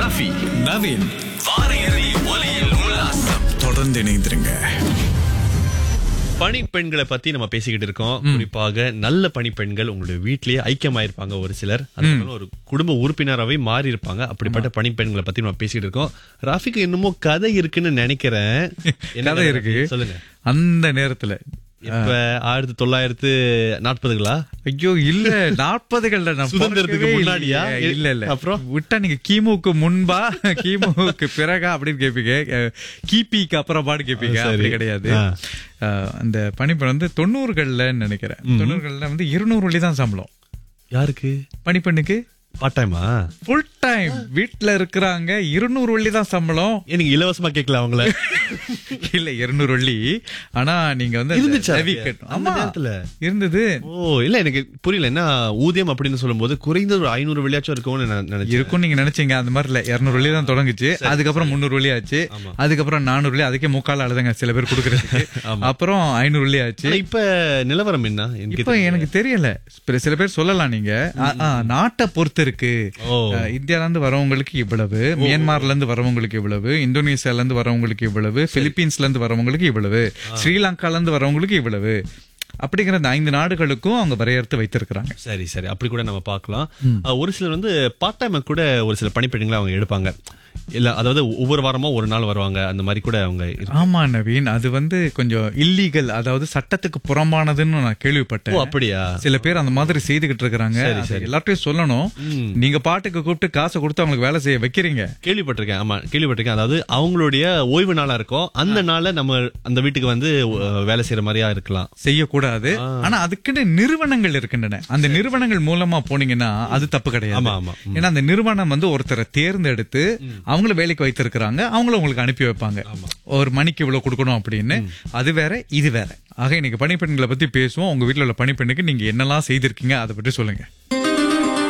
ரஃபி நவீன் வார இறுதி ஒலியில் உல்லாசம் தொடர்ந்து இணைந்திருங்க பணிப்பெண்களை பத்தி நம்ம பேசிக்கிட்டு இருக்கோம் குறிப்பாக நல்ல பணிப்பெண்கள் உங்களுடைய வீட்லயே ஐக்கியமாயிருப்பாங்க ஒரு சிலர் அதுக்கப்புறம் ஒரு குடும்ப உறுப்பினராகவே மாறி இருப்பாங்க அப்படிப்பட்ட பணிப்பெண்களை பத்தி நம்ம பேசிக்கிட்டு இருக்கோம் ராஃபிக்கு என்னமோ கதை இருக்குன்னு நினைக்கிறேன் என்ன கதை இருக்கு சொல்லுங்க அந்த நேரத்துல இப்ப ஆயிரத்தி தொள்ளாயிரத்து நாற்பதுகளா ஐயோ இல்ல நாற்பதுகள்ல நான் சுதந்திரத்துக்கு பிறக்கவே முன்னாடியா? இல்லையே. இல்ல இல்ல அப்புறம்? விட்டா நீங்க கிமுக்கு முன்பா கிமுக்கு பிறகா அப்படின்னு கேப்பீங்க அஹ், கிபிக்கு அப்புறம் பாடு கேப்பீங்க சரி. அப்படி கிடையாது ஆ. அஹ், அந்த பணிப்பெண் வந்து தொண்ணூறுகள்ல நினைக்கிறேன் தொண்ணூறுகள்ல வந்து இருநூறு வழி தான் சம்பளம் யாருக்கு பணிப்பெண்ணுக்கு பார்ட் டைமா ஃபுல் டைம் வீட்ல இருக்கிறாங்க இருநூறு வள்ளி தான் சம்பளம் எனக்கு இலவசமா கேட்கல அவங்கள இல்ல இருநூறு வள்ளி ஆனா நீங்க வந்து அந்த இருந்துச்சா? levy கட்டணும். அந்த ஆமா நேரத்துல? இருந்தது ஓ இல்ல எனக்கு புரியல என்ன ஊதியம் அப்படின்னு சொல்லும்போது குறைந்தது ஒரு ஐநூறு வெளியாச்சும் இருக்கும்னு நான் நினைச்சேன் இருக்கும் நீங்க நினைச்சீங்க அந்த மாதிரி இல்ல இருநூறு வழி தான் தொடங்குச்சு அதுக்கப்புறம் முந்நூறு வழி ஆச்சு அதுக்கப்புறம் நானூறு வழி அதுக்கே முக்கால் அழுதாங்க சில பேர் கொடுக்கறதுக்கு அப்புறம் ஐநூறு வழி ஆச்சு ஆனா இப்ப நிலவரம் என்ன எனக்கு இப்ப எனக்கு தெரியல சில- சில பேர் சொல்லலாம் நீங்க ஆ, ஆ, நாட்டை பொறுத்து இருக்கு ஓ. அஹ், இந்தியால இருந்து வரவங்களுக்கு இவ்வளவு மியான்மர்ல இருந்து வரவங்களுக்கு இவ்வளவு இந்தோனேசியால இருந்து வரவங்களுக்கு இவ்வளவு பிலிப்பீன்ஸ்ல இருந்து வரவங்களுக்கு இவ்வளவு ஸ்ரீலங்கால இருந்து வரவங்களுக்கு இவ்வளவு அப்படிங்கிற இந்த ஐந்து நாடுகளுக்கும் அவங்க வரையறுத்து வைத்திருக்கிறாங்க சரி சரி அப்படி கூட நம்ம பார்க்கலாம் அஹ், ஒரு சிலர் வந்து பார்ட் டைம் கூட ஒரு சில பணிப்பெண்களை அவங்க எடுப்பாங்க இல்ல அதாவது ஒவ்வொரு வாரமா ஒரு நாள் வருவாங்க அந்த மாதிரி கூட அவங்க இரு- ஆமா நவீன் அது வந்து கொஞ்சம் இல்லீகல் அதாவது சட்டத்துக்கு புறம்பானதுன்னு நான் ஓ கேள்விப்பட்டேன் அப்படியா சில பேர் அந்த மாதிரி செய்துகிட்டு இருக்கிறாங்க அது எல்லார்ட்டையும் சொல்லணும் நீங்க பாட்டுக்கு கூப்பிட்டு காசை கொடுத்து அவங்களுக்கு வேலை செய்ய வைக்கிறீங்க கேள்விப்பட்டிருக்கேன் ஆமா கேள்விப்பட்டிருக்கேன் அதாவது அவங்களுடைய ஓய்வு நாளா இருக்கும் அந்த நாள்ல நம்ம அந்த வீட்டுக்கு வந்து அஹ், வேலை செய்யற மாதிரியா இருக்கலாம் செய்யக்கூடாது ஆனா அதுக்குன்னு நிறுவனங்கள் இருக்கின்றன அந்த நிறுவனங்கள் மூலமா போனீங்கன்னா அது தப்பு கிடையாது ஆமா, ஆமா. ஏன்னா அந்த நிறுவனம் வந்து ஒருத்தரை தேர்ந்தெடுத்து அவங்கள வேலைக்கு வைத்திருக்கிறாங்க அவங்கள உங்களுக்கு அனுப்பி வைப்பாங்க ஒரு மணிக்கு இவ்வளவு கொடுக்கணும் அப்படின்னு அது வேற இது வேற ஆக இன்னைக்கு பணிப்பெண்களை பத்தி பேசுவோம் உங்க வீட்டுல உள்ள பணிப்பெண்ணுக்கு நீங்க என்னெல்லாம் செய்திருக்கீங்க அதை பற்றி சொல்லுங்க